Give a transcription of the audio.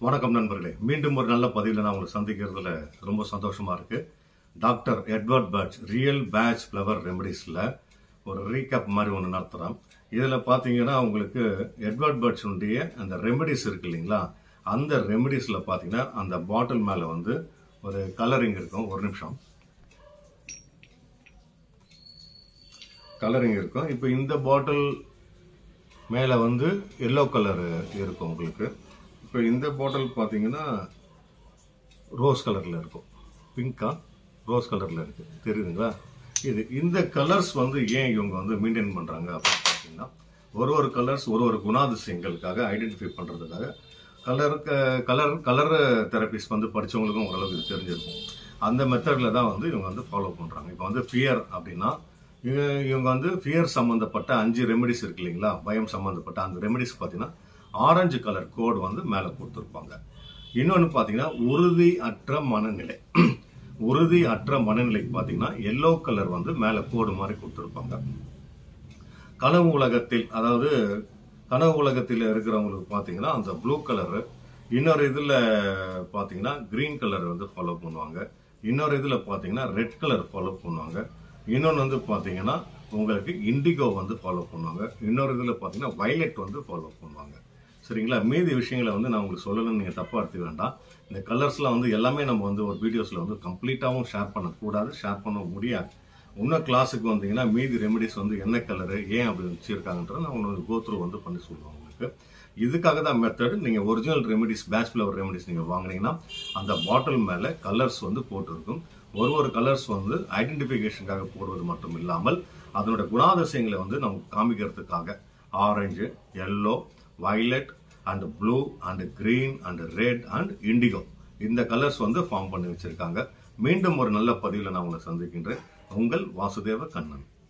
வணக்கம் நண்பர்களே மீண்டும் ஒரு நல்ல பதிவில் நான் உங்களை சந்திக்கிறதுல ரொம்ப சந்தோஷமா இருக்கு doctor Edward Bach real Bach flower ரெமடிஸ்ல ஒரு ரீகேப் மாதிரி ஒன்று நடத்துகிறோம் இதில் பார்த்தீங்கன்னா உங்களுக்கு எட்வர்ட் பட்ச்னுடைய அந்த ரெமடிஸ் இருக்கு இல்லைங்களா அந்த ரெமடிஸில் பார்த்தீங்கன்னா அந்த பாட்டில் மேலே வந்து ஒரு கலரிங் இருக்கும் ஒரு நிமிஷம் கலரிங் இருக்கும் இப்போ இந்த பாட்டில் மேலே வந்து எல்லோ கலர் இருக்கும் உங்களுக்கு இப்போ இந்த பாட்டில் பார்த்தீங்கன்னா ரோஸ் கலரில் இருக்கும் பிங்கா ரோஸ் கலரில் இருக்கு தெரியுதுங்களா இது இந்த கலர்ஸ் வந்து ஏன் இவங்க வந்து மெயின்டைன் பண்ணுறாங்க அப்படின்னு பார்த்தீங்கன்னா ஒரு ஒரு கலர்ஸ் ஒரு ஒரு குணாதிசயங்களுக்காக ஐடென்டிஃபை பண்ணுறதுக்காக கலர் கலர் கலர் தெரபிஸ் வந்து படித்தவங்களுக்கும் ஓரளவுக்கு இது தெரிஞ்சிருக்கும் அந்த மெத்தடில் தான் வந்து இவங்க வந்து ஃபாலோ பண்ணுறாங்க இப்போ வந்து ஃபியர் அப்படின்னா இவங்க- இவங்க வந்து ஃபியர் சம்மந்தப்பட்ட அஞ்சு ரெமெடிஸ் இருக்கு இல்லைங்களா பயம் சம்மந்தப்பட்ட அந்த ரெமெடிஸ் பார்த்தீங்கன்னா ஆரஞ்சு கலர் கோடு வந்து மேலே கொடுத்துருப்பாங்க இன்னொன்று பார்த்தீங்கன்னா உறுதி அற்ற மனநிலை உறுதி அற்ற மனநிலைக்கு பார்த்தீங்கன்னா எல்லோ கலர் வந்து மேலே கோடு மாதிரி கொடுத்துருப்பாங்க கனவு உலகத்தில் அதாவது கனவு உலகத்தில் இருக்கிறவங்களுக்கு பார்த்தீங்கன்னா அந்த ப்ளூ கலரு இன்னொரு இதில் பார்த்தீங்கன்னா க்ரீன் கலர் வந்து ஃபாலோ பண்ணுவாங்க இன்னொரு இதில் பார்த்தீங்கன்னா ரெட் கலர் ஃபாலோ பண்ணுவாங்க இன்னொன்று வந்து பார்த்தீங்கன்னா உங்களுக்கு இண்டிகோ வந்து ஃபாலோ பண்ணுவாங்க இன்னொரு இதில் பார்த்தீங்கன்னா வயலட் வந்து ஃபாலோ பண்ணுவாங்க சரிங்களா மீதி விஷயங்களை வந்து நான் உங்களுக்கு சொல்லணும்னு நீங்கள் தப்பாக எடுத்துக்க வேண்டாம் இந்த கலர்ஸ்லாம் வந்து எல்லாமே நம்ம வந்து ஒரு வீடியோஸில் வந்து கம்ப்ளீட்டாகவும் ஷேர் பண்ணக்கூடாது ஷேர் பண்ண முடியாது இன்னும் கிளாஸுக்கு வந்தீங்கன்னா மீதி ரெமெடிஸ் வந்து என்ன கலரு ஏன் அப்படி வச்சிருக்காங்கன்றத நான் உங்களுக்கு கோத்ரூ வந்து பண்ணி சொல்லுவேன் உங்களுக்கு இதுக்காக தான் மெத்தட் நீங்கள் original remedies Bach flower remedies நீங்கள் வாங்குனீங்கன்னா அந்த பாட்டில் மேலே கலர்ஸ் வந்து போட்டிருக்கும் ஒரு ஒரு கலர்ஸ் வந்து ஐடென்டிஃபிகேஷனுக்காக போடுவது மட்டும் இல்லாமல் அதனோட குணாதிசயங்களை வந்து நமக்கு காமிக்கிறதுக்காக orange yellow violet and blue and green and red and indigo இந்த கலர்ஸ் வந்து ஃபார்ம் பண்ணி வச்சிருக்காங்க மீண்டும் ஒரு நல்ல பதிவில் நான் உங்களை சந்திக்கின்றேன் உங்கள் வாசுதேவ கண்ணன்